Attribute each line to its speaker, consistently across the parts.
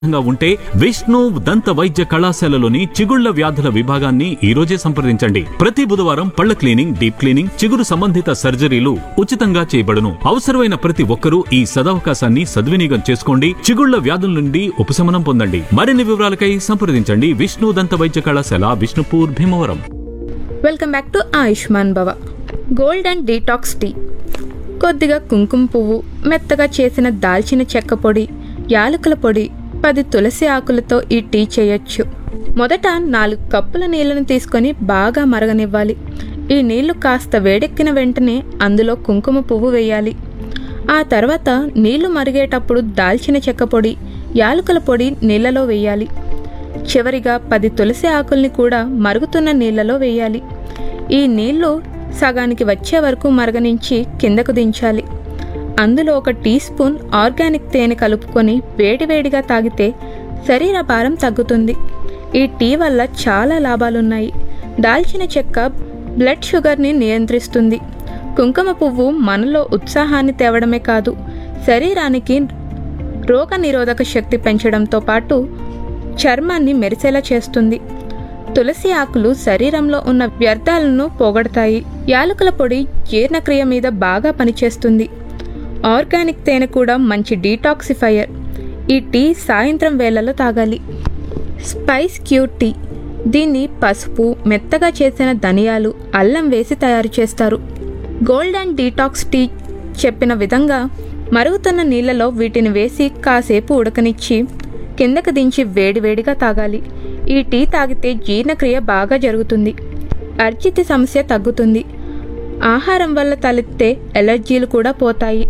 Speaker 1: గా ఉంటే విష్ణు దంత వైద్య కళాశాలలోని చిగుళ్ల వ్యాధుల విభాగాన్ని ఈ రోజే సంప్రదించండి ప్రతి బుధవారం పళ్ల క్లీనింగ్ డీప్ క్లీనింగ్ చిగురు సంబంధిత సర్జరీలు ఉచితంగా చేయబడును అవసరమైన ప్రతి ఒక్కరూ ఈ సదవకాశాన్ని సద్వినియోగం చేసుకోండి చిగుళ్ల వ్యాధుల నుండి ఉపశమనం పొందండి మరిన్ని వివరాలకై సంప్రదించండి విష్ణు దంత వైద్య కళాశాల Vishnupur Bhimavaram
Speaker 2: welcome back to Ayushman Bhava gold and detox tea కొద్దిగా కుంకుమ పువ్వు మెత్తగా చేసిన దాల్చిన చెక్క పొడి యాలకుల పొడి పది తులసి ఆకులతో ఈ టీ చేయొచ్చు మొదట నాలుగు కప్పుల నీళ్లను తీసుకొని బాగా మరగనివ్వాలి ఈ నీళ్లు కాస్త వేడెక్కిన వెంటనే అందులో కుంకుమ పువ్వు వేయాలి ఆ తర్వాత నీళ్లు మరిగేటప్పుడు దాల్చిన చెక్క పొడి యాలకుల పొడి నీళ్లలో వేయాలి చివరిగా పది తులసి ఆకుల్ని కూడా మరుగుతున్న నీళ్లలో వేయాలి ఈ నీళ్లు సగానికి వచ్చే వరకు మరగనించి కిందకు దించాలి అందులో ఒక టీ స్పూన్ ఆర్గానిక్ తేనె కలుపుకొని వేడివేడిగా తాగితే శరీర భారం తగ్గుతుంది ఈ టీ వల్ల చాలా లాభాలున్నాయి దాల్చిన చెక్క బ్లడ్ షుగర్ని నియంత్రిస్తుంది కుంకుమ పువ్వు మనలో ఉత్సాహాన్ని తేవడమే కాదు శరీరానికి రోగ నిరోధక శక్తి పెంచడంతో పాటు చర్మాన్ని మెరిసేలా చేస్తుంది తులసి ఆకులు శరీరంలో ఉన్న వ్యర్థాలను పోగొడతాయి యాలకుల పొడి జీర్ణక్రియ మీద బాగా పనిచేస్తుంది ఆర్గానిక్ తేనె కూడా మంచి డీటాక్సిఫైయర్ ఈ టీ సాయంత్రం వేళలో తాగాలి స్పైస్ క్యూర్ టీ దీన్ని పసుపు మెత్తగా చేసిన ధనియాలు అల్లం వేసి తయారు చేస్తారు గోల్డ్ అండ్ డీటాక్స్ టీ చెప్పిన విధంగా మరుగుతున్న నీళ్ళలో వీటిని వేసి కాసేపు ఉడకనిచ్చి కిందకు దించి వేడివేడిగా తాగాలి ఈ టీ తాగితే జీర్ణక్రియ బాగా జరుగుతుంది అర్జిత సమస్య తగ్గుతుంది ఆహారం వల్ల తలెత్తే ఎలర్జీలు కూడా పోతాయి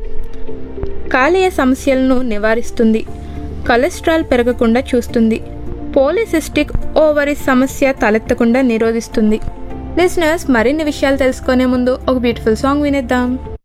Speaker 2: కాలేయ సమస్యలను నివారిస్తుంది కొలెస్ట్రాల్ పెరగకుండా చూస్తుంది పోలిసిస్టిక్ ఓవరీ సమస్య తలెత్తకుండా నిరోధిస్తుంది లిసనర్స్ మరిన్ని విషయాలు తెలుసుకునే ముందు ఒక బ్యూటిఫుల్ సాంగ్ వినేద్దాం